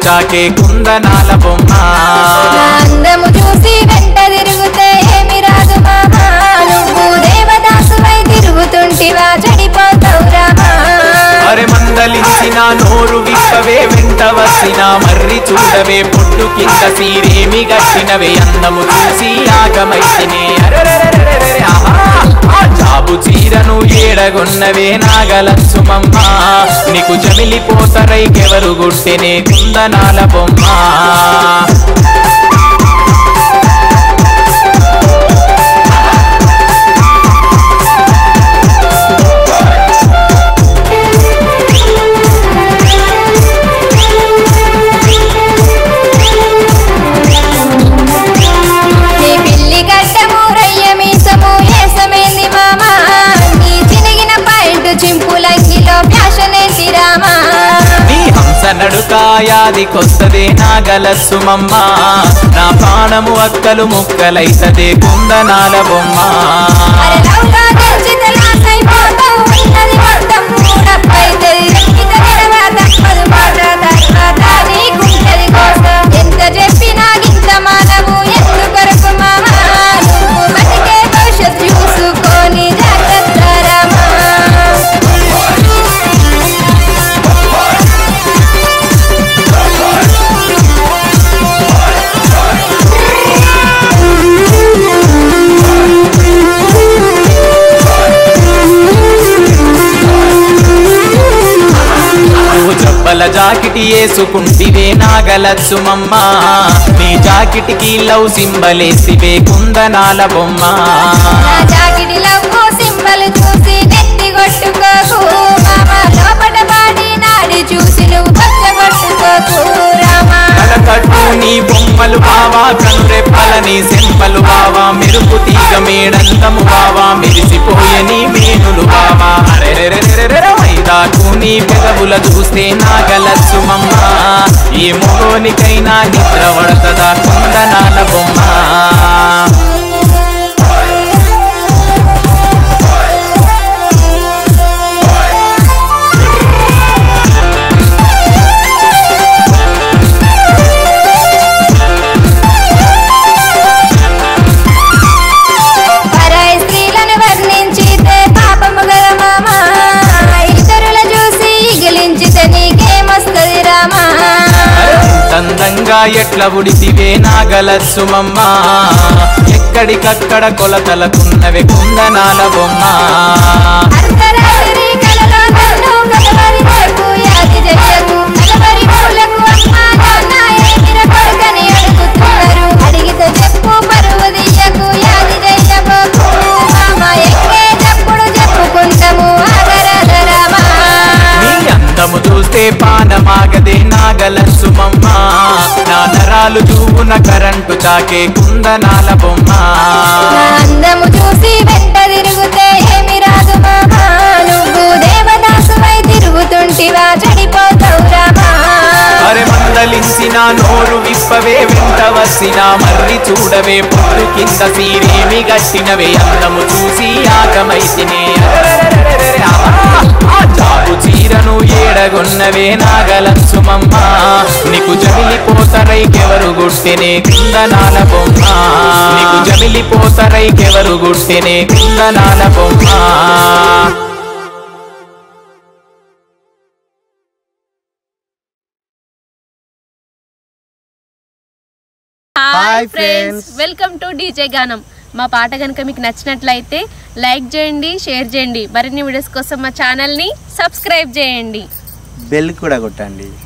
చాకే కుందనాల బొమ్మ నా అందము చూసి వెంట తిరుగుతే ఏమి రాదు మామా నువ్వు దేవదాసువై తిరుగుతుంటివా చెడిపోతావు రామా అరె మందలించిన నోరు విప్పవే వెంట వచ్చిన మర్రి చూడవే పొట్టు కింద సీరేమి గట్టినవే అందము చూసి ఆగమైతినే అరెరెరెరెరెరె, ఆహా! ఆ జాబు చీరను ఏడగొన్నవే నాగలక్ష్మమ్మ నీకు జమిలిపోతరైకెవరు గుట్టెనే కుందనాల బొమ్మ నీ పిల్లి గడ్డము రయ్య మీసము ఏసమేంది మామా నీ చినిగిన పాయింట్ చింపులంగిలో ఫ్యాషన్ ఏంటి రామా నీ హంస నడుకాయాది కొత్తదే నాగలస్సుమమ్మ నా ప్రాణము అక్కలు ముక్కలైతదే కుందనాల బొమ్మ అరే లవ్గా గెలిచితే లాస్ అయిపోతావు ఉన్నది మొత్తం మూడప్పైతది ఇక నిలవ తప్పదు మాట తర్వాత నీకుంటది కోసం ఎంత చెప్పినా గింత మానవు ఎందుకొరకు మామా నువ్వు బతికే భవిష్యత్ చూసుకొని జాగ్రత్త రామా నువ్వు చెప్పల జాకిటి వేసుకుంటివే నాగలచ్చుమమ్మ నీ జాకిటికి లవ్ సింబలేసివే కుందనాల బొమ్మ నా జాకిటి లవ్వు సింబల్ చూసి నెత్తి కొట్టుకోకు మామ లోపట పాడి నాడి చూసి నువ్వు పచ్చగొట్టుకోకు రామా కలకట్టు నీ బొమ్మలు బావా కనురెప్పల నీ సెంపలు బావా మెరుపు తీగ మేడంతము బావా మెరిసిపోయే నీ మేనులు బావా అరెరెరెరెరెరె మైదాకు నీ పెదవుల చూస్తే నాగలచ్చుమమ్మ ఏ మొగోనికైనా నిద్ర పడతదా కుందనాల బొమ్మ పరాయి స్త్రీలను వర్ణించితే పాపము గల మామా ఇతరుల చూసి ఇగిలించితే నీకేమొస్తది రామా అందంగా ఎట్ల ఉడితివే నాగలస్సుమమ్మ ఎక్కడికక్కడ కొలతలకున్నవే కుందనాల బొమ్మ అర్ధరాత్రి కలలో నన్ను కలవరి చెక్కు యాది చెయ్యకు కలవరి పూలకు అమ్మా నాన్న ఏమిర కొడుకని అడుగుతున్నారు అడిగితే చెప్పు పరువు దియ్యకు యాది చెయ్యబోకు మామ ఎక్కేటప్పుడు చెప్పుకుంటాము ఆగరాధ రామా నీ అందము చూస్తే పానమాగదే నాగలస్సుమమ్మ నా నరాలు చూపున కరెంటు చాకే కుందనాల బొమ్మ నా అందము చూసి వెంట తిరుగుతే ఏమి రాదు మామా నువ్వు దేవదాసువై తిరుగుతుంటివా చెడిపోతావు రామా అరె మందలించిన నోరు విప్పవే వెంట వచ్చిన మర్రి చూడవే పొట్టు కింద సీరేమి గట్టినవే అందము చూసి ఆగమైతినే అరెరెరెరెరెరె, ఆహా! ఆ జాబు చీరను ఏడగొన్నవే నాగలక్ష్మమ్మ నీకు జమిలిపోతరైకెవరు గుట్టెనే కుందనాల బొమ్మ నీకు జమిలిపోతరైకెవరు గుట్టెనే కుందనాల బొమ్మ hi friends welcome to DJ గానం మా పాట కనుక మీకు నచ్చినట్లయితే లైక్ చేయండి షేర్ చేయండి మరిన్ని వీడియోస్ కోసం మా ఛానల్ని సబ్స్క్రైబ్ చేయండి బెల్ కూడా కొట్టండి